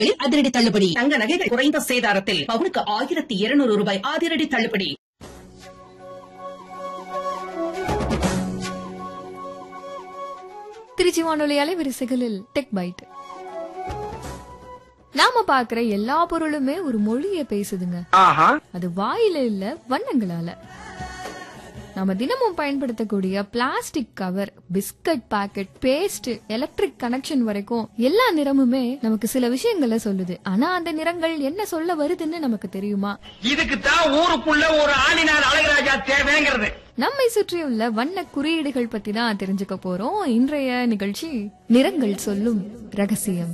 அதிரடி தள்ளுபடி தங்க நகைகள் குறைந்த சேதாரத்தில் பவுனுக்கு ஆயிரத்தி இருநூறு ரூபாய் அதிரடி தள்ளுபடி திருச்சி வானொலி அலைவரிசைகளில் டெக் பைட் நாம பாக்குற எல்லா பொருளுமே ஒரு மொழியை பேசுதுங்க அது வாயில இல்ல வண்ணங்களால நாம தினமும் பயன்படுத்தக்கூடிய plastic cover biscuit packet paste electric connection வரைக்கும் எல்லா நிறமுமே நமக்கு சில விஷயங்களை சொல்லுது ஆனா அந்த நிறங்கள் என்ன சொல்ல வருதுன்னு நமக்கு தெரியுமா இதுக்கு தான் ஊருக்குள்ள ஒரு ஆளினார் அழகராஜா தேவைங்கிறது நம்மை சுற்றியுள்ள வண்ண குறியீடுகள் பத்தி தான் தெரிஞ்சுக்க போறோம் இன்றைய நிகழ்ச்சி நிறங்கள் சொல்லும் ரகசியம்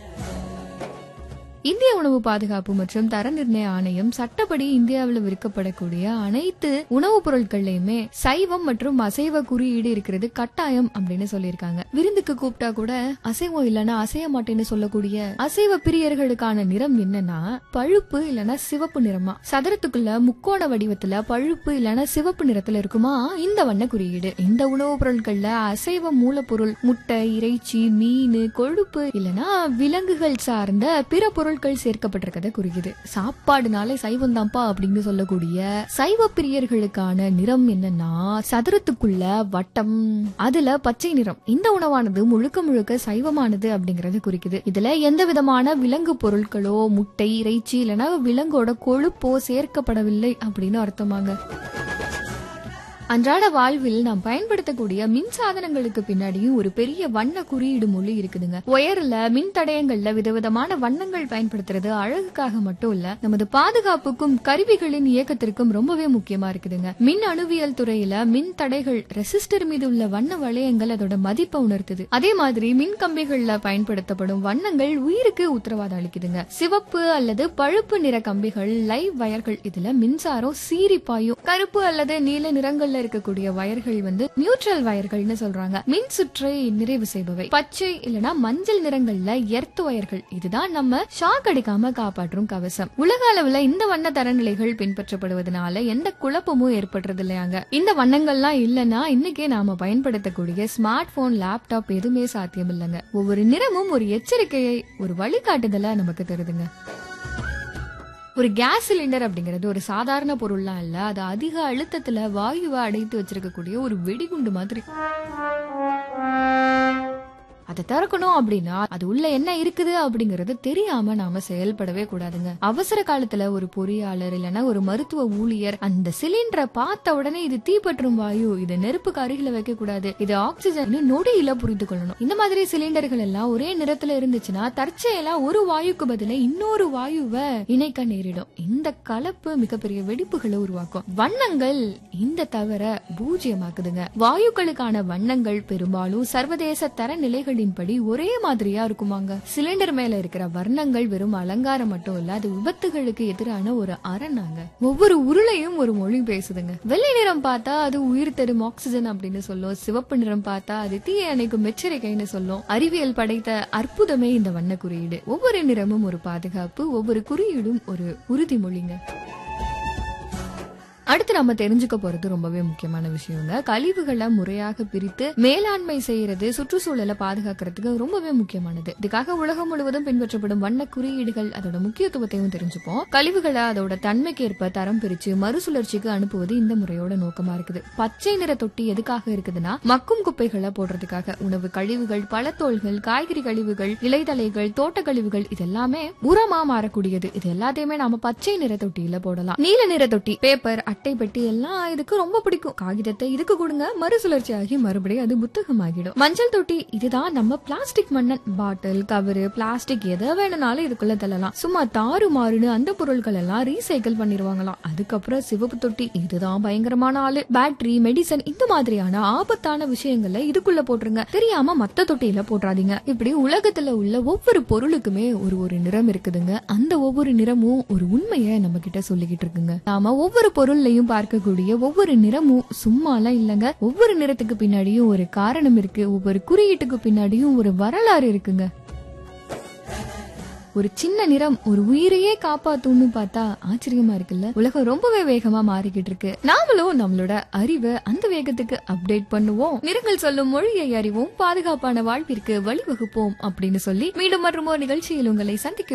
இந்திய உணவு பாதுகாப்பு மற்றும் தர நிர்ணய ஆணையம் சட்டப்படி இந்தியாவில் விற்கப்படக்கூடிய அனைத்து உணவுப் பொருட்கள்லயுமே சைவம் மற்றும் அசைவ குறியீடு இருக்கிறது கட்டாயம் அப்படின்னு சொல்லியிருக்காங்க விருந்துக்கு கூப்பிட்டா கூட அசைவம் இல்லைன்னா அசைய மாட்டேன்னு சொல்லக்கூடிய அசைவ பிரியர்களுக்கான நிறம் என்னன்னா பழுப்பு இல்லைன்னா சிவப்பு நிறமா சதுரத்துக்குள்ள முக்கோண வடிவத்துல பழுப்பு இல்லைன்னா சிவப்பு நிறத்துல இருக்குமா இந்த வண்ண குறியீடு இந்த உணவுப் பொருட்கள்ல அசைவ மூலப்பொருள் முட்டை இறைச்சி மீன் கொழுப்பு இல்லைன்னா விலங்குகள் சார்ந்த பிற பொருட்கள் சேர்க்கப்பட்டிருக்கதை குறிக்குது சாப்பாடுனாலே சைவம் தான்ப்பா அப்படின்னு சொல்லக்கூடிய சைவ பிரியர்களுக்கான நிறம் என்னன்னா சதுரத்துக்குள்ள வட்டம் அதுல பச்சை நிறம் இந்த உணவானது முழுக்க முழுக்க சைவமானது அப்படிங்கறது குறிக்குது இதுல எந்த விதமான விலங்கு பொருட்களோ முட்டை இறைச்சி இல்லைன்னா விலங்கோட கொழுப்போ சேர்க்கப்படவில்லை அப்படின்னு அர்த்தமாங்க அன்றாட வாழ்வில் நாம் பயன்படுத்தக்கூடிய மின் சாதனங்களுக்கு பின்னாடியும் ஒரு பெரிய வண்ண குறியீடு மொழி இருக்குதுங்க ஒயர்ல மின் தடயங்கள்ல விதவிதமான வண்ணங்கள் பயன்படுத்துறது அழகுக்காக மட்டும் இல்ல நமது பாதுகாப்புக்கும் கருவிகளின் இயக்கத்திற்கும் ரொம்பவே முக்கியமா இருக்குதுங்க மின் அணுவியல் துறையில மின் தடைகள் ரெசிஸ்டர் மீது உள்ள வண்ண வளையங்கள் அதோட மதிப்பை உணர்த்துது அதே மாதிரி மின் கம்பிகள்ல பயன்படுத்தப்படும் வண்ணங்கள் உயிருக்கு உத்தரவாதம் அளிக்குதுங்க சிவப்பு அல்லது பழுப்பு நிற கம்பிகள் லைவ் வயர்கள் இதுல மின்சாரம் சீறி பாயும் கருப்பு அல்லது நீல நிறங்கள்ல இருக்கக்கூடிய வயர்கள் வந்து நியூட்ரல் வயர்கள்னு சொல்றாங்க மின் சுற்றை நிறைவு செய்பவை பச்சை இல்லனா மஞ்சள் நிறங்கள்ல எர்த் வயர்கள் இதுதான் நம்ம ஷாக் அடிக்காம காப்பாற்றும் கவசம் உலக அளவுல இந்த வண்ண தரநிலைகள் பின்பற்றப்படுவதனால எந்த குழப்பமும் ஏற்படுறது இல்லையாங்க இந்த வண்ணங்கள்லாம் இல்லனா இன்னைக்கே நாம பயன்படுத்தக்கூடிய ஸ்மார்ட் போன் லேப்டாப் எதுவுமே சாத்தியம் இல்லைங்க ஒவ்வொரு நிறமும் ஒரு எச்சரிக்கையை ஒரு வழிகாட்டுதலா நமக்கு தருதுங்க ஒரு கேஸ் சிலிண்டர் அப்படிங்கிறது ஒரு சாதாரண பொருள்லாம் இல்ல அது அதிக அழுத்தத்துல வாயுவை அடைத்து வச்சிருக்கக்கூடிய ஒரு வெடிகுண்டு மாதிரி அதை திறக்கணும் அப்படின்னா அது உள்ள என்ன இருக்குது அப்படிங்கறது தெரியாம நாம செயல்படவே கூடாதுங்க அவசர காலத்துல ஒரு பொறியாளர் இல்லைன்னா ஒரு மருத்துவ ஊழியர் அந்த சிலிண்டரை பார்த்த உடனே இது தீப்பற்றும் வாயு இது நெருப்புக்கு அருகில வைக்க கூடாது இது ஆக்சிஜன் நொடியில புரிந்து கொள்ளணும் இந்த மாதிரி சிலிண்டர்கள் எல்லாம் ஒரே நிறத்துல இருந்துச்சுன்னா தற்செயலா ஒரு வாயுக்கு பதிலா இன்னொரு வாயுவை இணைக்க நேரிடும் இந்த கலப்பு மிகப்பெரிய வெடிப்புகளை உருவாக்கும் வண்ணங்கள் இந்த தவிர பூஜ்ஜியமாக்குதுங்க வாயுக்களுக்கான வண்ணங்கள் பெரும்பாலும் சர்வதேச தரநிலைகளின்படி ஒரே மாதிரியா இருக்குமாங்க சிலிண்டர் மேல இருக்கிற வர்ணங்கள் வெறும் அலங்காரம் மட்டும் இல்ல அது விபத்துகளுக்கு எதிரான ஒரு அரணாங்க ஒவ்வொரு உருளையும் ஒரு மொழி பேசுதுங்க வெள்ளை நிறம் பார்த்தா அது உயிர் தரும் ஆக்சிஜன் அப்படின்னு சொல்லும் சிவப்பு நிறம் பார்த்தா அது தீயை அணைக்கும் எச்சரிக்கைன்னு சொல்லும் அறிவியல் படைத்த அற்புதமே இந்த வண்ண குறியீடு ஒவ்வொரு நிறமும் ஒரு பாதுகாப்பு ஒவ்வொரு குறியீடும் ஒரு உறுதிமொழிங்க அடுத்து நம்ம தெரிஞ்சுக்க போறது ரொம்பவே முக்கியமான விஷயங்க கழிவுகளை முறையாக பிரித்து மேலாண்மை செய்யறது சுற்றுச்சூழலை பாதுகாக்கிறதுக்கு ரொம்பவே முக்கியமானது இதுக்காக உலகம் முழுவதும் பின்பற்றப்படும் வண்ண குறியீடுகள் அதோட முக்கியத்துவத்தையும் தெரிஞ்சுப்போம் கழிவுகளை அதோட தன்மைக்கு ஏற்ப தரம் பிரிச்சு மறுசுழற்சிக்கு அனுப்புவது இந்த முறையோட நோக்கமா இருக்குது பச்சை நிற தொட்டி எதுக்காக இருக்குதுன்னா மக்கும் குப்பைகளை போடுறதுக்காக உணவு கழிவுகள் பழத்தோல்கள் காய்கறி கழிவுகள் இலைதலைகள் தோட்ட கழிவுகள் இதெல்லாமே உரமா மாறக்கூடியது இது எல்லாத்தையுமே நாம பச்சை நிற தொட்டியில போடலாம் நீல நிற தொட்டி பேப்பர் அட்டை பெட்டி எல்லாம் இதுக்கு ரொம்ப பிடிக்கும் காகிதத்தை இதுக்கு கொடுங்க மறுசுழற்சி ஆகி மறுபடியும் அது புத்தகமாகிடும் மஞ்சள் தொட்டி இதுதான் நம்ம பிளாஸ்டிக் மண்ணன் பாட்டில் கவரு பிளாஸ்டிக் எதை வேணும்னாலும் இதுக்குள்ள தள்ளலாம் சும்மா தாறு மாறுன்னு அந்த பொருட்கள் எல்லாம் ரீசைக்கிள் பண்ணிருவாங்களாம் அதுக்கப்புறம் சிவப்பு தொட்டி இதுதான் பயங்கரமான ஆளு பேட்டரி மெடிசன் இந்த மாதிரியான ஆபத்தான விஷயங்களை இதுக்குள்ள போட்டுருங்க தெரியாம மத்த தொட்டியில போட்டுறாதீங்க இப்படி உலகத்துல உள்ள ஒவ்வொரு பொருளுக்குமே ஒரு ஒரு நிறம் இருக்குதுங்க அந்த ஒவ்வொரு நிறமும் ஒரு உண்மையை நம்ம கிட்ட சொல்லிக்கிட்டு இருக்குங்க நாம ஒவ்வொரு பொருள்லையும் பார்க்கக்கூடிய ஒவ்வொரு நிறமும் சும்மாலாம் இல்லைங்க ஒவ்வொரு நிறத்துக்கு பின்னாடியும் ஒரு காரணம் இருக்கு ஒவ்வொரு குறியீட்டுக்கு பின்னாடியும் ஒரு வரலாறு இருக்குங்க ஒரு சின்ன நிறம் ஒரு உயிரையே காப்பாத்தும்னு பார்த்தா ஆச்சரியமா இருக்குல்ல உலகம் ரொம்பவே வேகமா மாறிக்கிட்டு இருக்கு நாமளும் நம்மளோட அறிவை அந்த வேகத்துக்கு அப்டேட் பண்ணுவோம் நிறங்கள் சொல்லும் மொழியை அறிவோம் பாதுகாப்பான வாழ்விற்கு வழிவகுப்போம் அப்படின்னு சொல்லி மீண்டும் மற்றும் ஒரு நிகழ்ச்சியில் உங்களை சந்திக்கிறோம்